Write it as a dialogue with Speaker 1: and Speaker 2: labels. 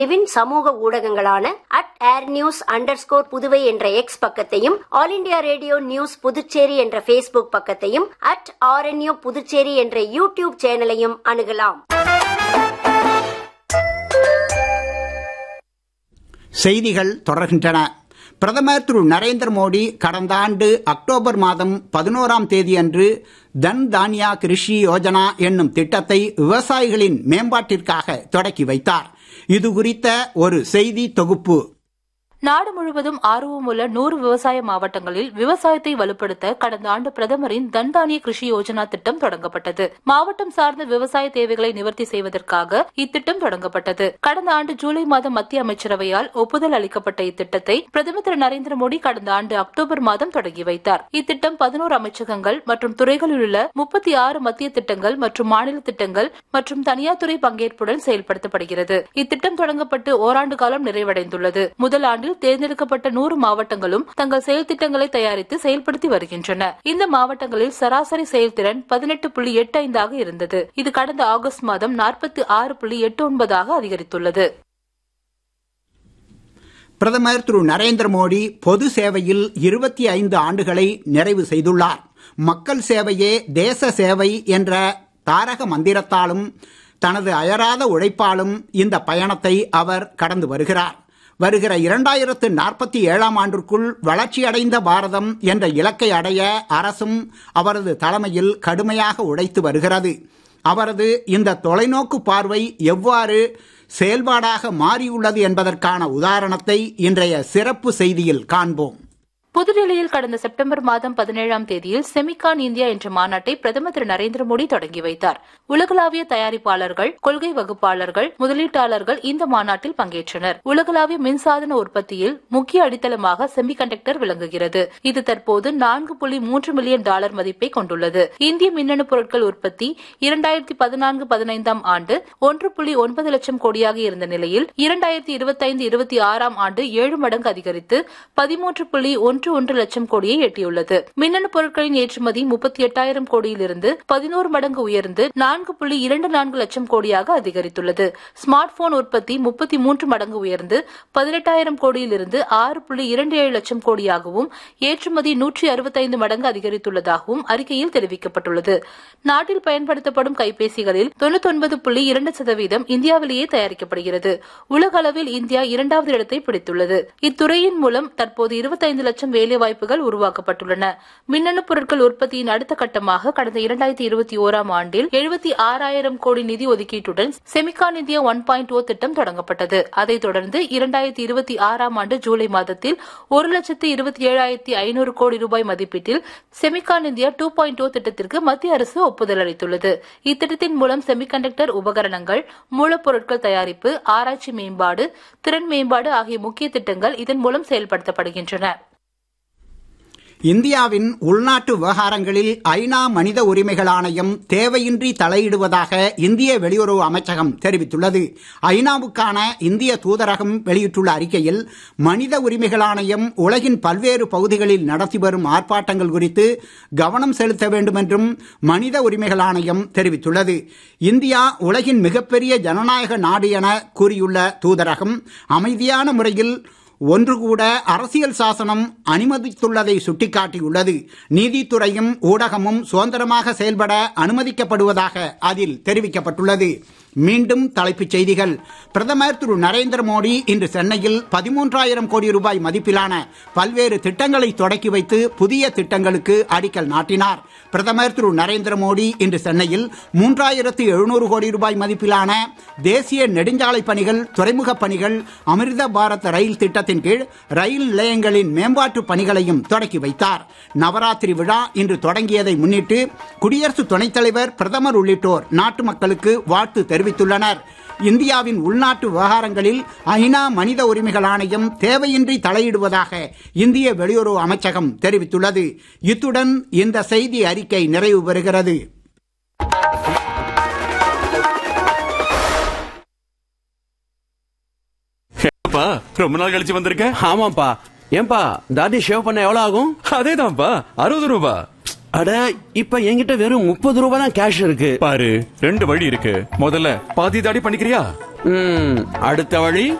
Speaker 1: win சமூக ஊடகங்களான at air news under Puduvai என்ற எக்ஸ் பக்கத்தையும் all India radio news Puducherry என்ற ஃபேஸ்புக் பக்கத்தையும் அட் ஆர்என்யூ புதுச்சேரி என்ற யூடியூப் சேனலையும் அணுகலாம்
Speaker 2: செய்திகள் தொடர்கின்றன பிரதமர் திரு நரேந்திர மோடி கடந்த ஆண்டு அக்டோபர் மாதம் பதினோராம் தேதியன்று தன் தானியா கிருஷி யோஜனா என்னும் திட்டத்தை விவசாயிகளின் மேம்பாட்டிற்காக தொடக்கி வைத்தார் இது குறித்த ஒரு செய்தி தொகுப்பு
Speaker 3: நாடு முழுவதும் ஆர்வமுள்ள நூறு விவசாய மாவட்டங்களில் விவசாயத்தை வலுப்படுத்த கடந்த ஆண்டு பிரதமரின் தன்தானிய கிருஷி யோஜனா திட்டம் தொடங்கப்பட்டது மாவட்டம் சார்ந்த விவசாய தேவைகளை நிவர்த்தி செய்வதற்காக இத்திட்டம் தொடங்கப்பட்டது கடந்த ஆண்டு ஜூலை மாதம் மத்திய அமைச்சரவையால் ஒப்புதல் அளிக்கப்பட்ட இத்திட்டத்தை பிரதமர் திரு நரேந்திர மோடி கடந்த ஆண்டு அக்டோபர் மாதம் தொடங்கி வைத்தார் இத்திட்டம் பதினோரு அமைச்சகங்கள் மற்றும் துறைகளில் உள்ள முப்பத்தி ஆறு மத்திய திட்டங்கள் மற்றும் மாநில திட்டங்கள் மற்றும் தனியார் துறை பங்கேற்புடன் செயல்படுத்தப்படுகிறது இத்திட்டம் தொடங்கப்பட்டு ஓராண்டு காலம் நிறைவடைந்துள்ளது முதல் ஆண்டில் தேர்ந்தெடுக்கப்பட்ட நூறு மாவட்டங்களும் தங்கள் செயல் திட்டங்களை தயாரித்து செயல்படுத்தி வருகின்றன இந்த மாவட்டங்களில் சராசரி செயல்திறன் பதினெட்டு புள்ளி எட்டு ஐந்தாக இருந்தது இது கடந்த ஆகஸ்ட் மாதம் நாற்பத்தி ஆறு புள்ளி எட்டு ஒன்பதாக அதிகரித்துள்ளது
Speaker 2: பிரதமர் திரு நரேந்திர மோடி பொது சேவையில் இருபத்தி ஐந்து ஆண்டுகளை நிறைவு செய்துள்ளார் மக்கள் சேவையே தேச சேவை என்ற தாரக மந்திரத்தாலும் தனது அயராத உழைப்பாலும் இந்த பயணத்தை அவர் கடந்து வருகிறார் வருகிற இரண்டாயிரத்து நாற்பத்தி ஏழாம் ஆண்டிற்குள் வளர்ச்சியடைந்த பாரதம் என்ற இலக்கை அடைய அரசும் அவரது தலைமையில் கடுமையாக உழைத்து வருகிறது அவரது இந்த தொலைநோக்கு பார்வை எவ்வாறு செயல்பாடாக மாறியுள்ளது என்பதற்கான உதாரணத்தை இன்றைய சிறப்பு செய்தியில் காண்போம்
Speaker 3: புதுடெல்லியில் கடந்த செப்டம்பர் மாதம் பதினேழாம் தேதியில் செமிகான் இந்தியா என்ற மாநாட்டை பிரதமர் திரு நரேந்திர மோடி தொடங்கி வைத்தார் உலகளாவிய தயாரிப்பாளர்கள் கொள்கை வகுப்பாளர்கள் முதலீட்டாளர்கள் இந்த மாநாட்டில் பங்கேற்றனர் உலகளாவிய மின்சாதன உற்பத்தியில் முக்கிய அடித்தளமாக செமிகண்டக்டர் விளங்குகிறது இது தற்போது நான்கு புள்ளி மூன்று மில்லியன் டாலர் மதிப்பை கொண்டுள்ளது இந்திய மின்னணு பொருட்கள் உற்பத்தி இரண்டாயிரத்தி பதினான்கு பதினைந்தாம் ஆண்டு ஒன்று புள்ளி ஒன்பது லட்சம் கோடியாக இருந்த நிலையில் இரண்டாயிரத்தி இருபத்தைந்து இருபத்தி ஆறாம் ஆண்டு ஏழு மடங்கு அதிகரித்து பதிமூன்று புள்ளி ஒன்று ஒன்று லட்சம் கோடியை எட்டியுள்ளது மின்னணு பொருட்களின் ஏற்றுமதி முப்பத்தி எட்டாயிரம் கோடியிலிருந்து பதினோரு மடங்கு உயர்ந்து நான்கு புள்ளி இரண்டு நான்கு லட்சம் கோடியாக அதிகரித்துள்ளது ஸ்மார்ட் போன் உற்பத்தி முப்பத்தி மூன்று மடங்கு உயர்ந்து பதினெட்டாயிரம் கோடியிலிருந்து ஆறு புள்ளி இரண்டு ஏழு லட்சம் கோடியாகவும் ஏற்றுமதி நூற்றி அறுபத்தைந்து மடங்கு அதிகரித்துள்ளதாகவும் அறிக்கையில் தெரிவிக்கப்பட்டுள்ளது நாட்டில் பயன்படுத்தப்படும் கைபேசிகளில் தொண்ணூத்தொன்பது புள்ளி இரண்டு சதவீதம் இந்தியாவிலேயே தயாரிக்கப்படுகிறது உலக அளவில் இந்தியா இரண்டாவது இடத்தை பிடித்துள்ளது இத்துறையின் மூலம் தற்போது இருபத்தைந்து லட்சம் வேலைவாய்ப்புகள் உருவாக்கப்பட்டுள்ளன மின்னணு பொருட்கள் உற்பத்தியின் அடுத்த கட்டமாக கடந்த இரண்டாயிரத்தி இருபத்தி ஓராம் ஆண்டில் எழுபத்தி ஆறாயிரம் கோடி நிதி ஒதுக்கீட்டுடன் Semicon India one point O திட்டம் தொடங்கப்பட்டது அதைத் தொடர்ந்து இரண்டாயிரத்தி இருபத்தி ஆறாம் ஆண்டு ஜூலை மாதத்தில் ஒரு லட்சத்து இருபத்தி ஏழாயிரத்தி ஐநூறு கோடி ரூபாய் மதிப்பீட்டில் Semicon India two point O திட்டத்திற்கு மத்திய அரசு ஒப்புதல் அளித்துள்ளது இத்திட்டத்தின் மூலம் செமிகண்டக்டர் உபகரணங்கள் மூலப்பொருட்கள் தயாரிப்பு ஆராய்ச்சி மேம்பாடு திறன் மேம்பாடு ஆகிய முக்கிய திட்டங்கள் இதன் மூலம் செயல்படுத்தப்படுகின்றன
Speaker 2: இந்தியாவின் உள்நாட்டு விவகாரங்களில் ஐநா மனித உரிமைகள் ஆணையம் தேவையின்றி தலையிடுவதாக இந்திய வெளியுறவு அமைச்சகம் தெரிவித்துள்ளது ஐநாவுக்கான இந்திய தூதரகம் வெளியிட்டுள்ள அறிக்கையில் மனித உரிமைகள் ஆணையம் உலகின் பல்வேறு பகுதிகளில் நடத்தி வரும் ஆர்ப்பாட்டங்கள் குறித்து கவனம் செலுத்த வேண்டும் என்றும் மனித உரிமைகள் ஆணையம் தெரிவித்துள்ளது இந்தியா உலகின் மிகப்பெரிய ஜனநாயக நாடு என கூறியுள்ள தூதரகம் அமைதியான முறையில் ஒன்று கூட அரசியல் சாசனம் அனுமதித்துள்ளதை சுட்டிக்காட்டியுள்ளது நீதித்துறையும் ஊடகமும் சுதந்திரமாக செயல்பட அனுமதிக்கப்படுவதாக அதில் தெரிவிக்கப்பட்டுள்ளது மீண்டும் தலைப்புச் செய்திகள் பிரதமர் திரு நரேந்திர மோடி இன்று சென்னையில் பதிமூன்றாயிரம் கோடி ரூபாய் மதிப்பிலான பல்வேறு திட்டங்களை தொடக்கி வைத்து புதிய திட்டங்களுக்கு அடிக்கல் நாட்டினார் பிரதமர் திரு நரேந்திர மோடி இன்று சென்னையில் மூன்றாயிரத்து எழுநூறு கோடி ரூபாய் மதிப்பிலான தேசிய நெடுஞ்சாலை பணிகள் துறைமுக பணிகள் அமிர்த பாரத் ரயில் திட்டத்தின் கீழ் ரயில் நிலையங்களின் மேம்பாட்டு பணிகளையும் தொடக்கி வைத்தார் நவராத்திரி விழா இன்று தொடங்கியதை முன்னிட்டு குடியரசு துணைத் தலைவர் பிரதமர் உள்ளிட்டோர் நாட்டு மக்களுக்கு வாழ்த்து தெரிவித்துள்ளனர் இந்தியாவின் உள்நாட்டு விவகாரங்களில் ஐநா மனித உரிமைகள் ஆணையம் தேவையின்றி தலையிடுவதாக இந்திய வெளியுறவு அமைச்சகம் தெரிவித்துள்ளது இத்துடன் இந்த செய்தி அறிக்கை நிறைவு பெறுகிறது
Speaker 4: அப்பா ரொம்ப நாள் கழிச்சு வந்திருக்க
Speaker 5: ஆமாப்பா ஏன்பா தாடி ஷேவ் பண்ண எவ்வளவு ஆகும்
Speaker 4: அதேதான்ப்பா அறுபது ரூபா
Speaker 5: அட இப்ப என்கிட்ட வெறும் முப்பது ரூபாய் தான் கேஷ் இருக்கு
Speaker 4: பாரு ரெண்டு வழி இருக்கு முதல்ல பாதி தாடி பண்ணிக்கிறியா
Speaker 5: ம், அடுத்த வழி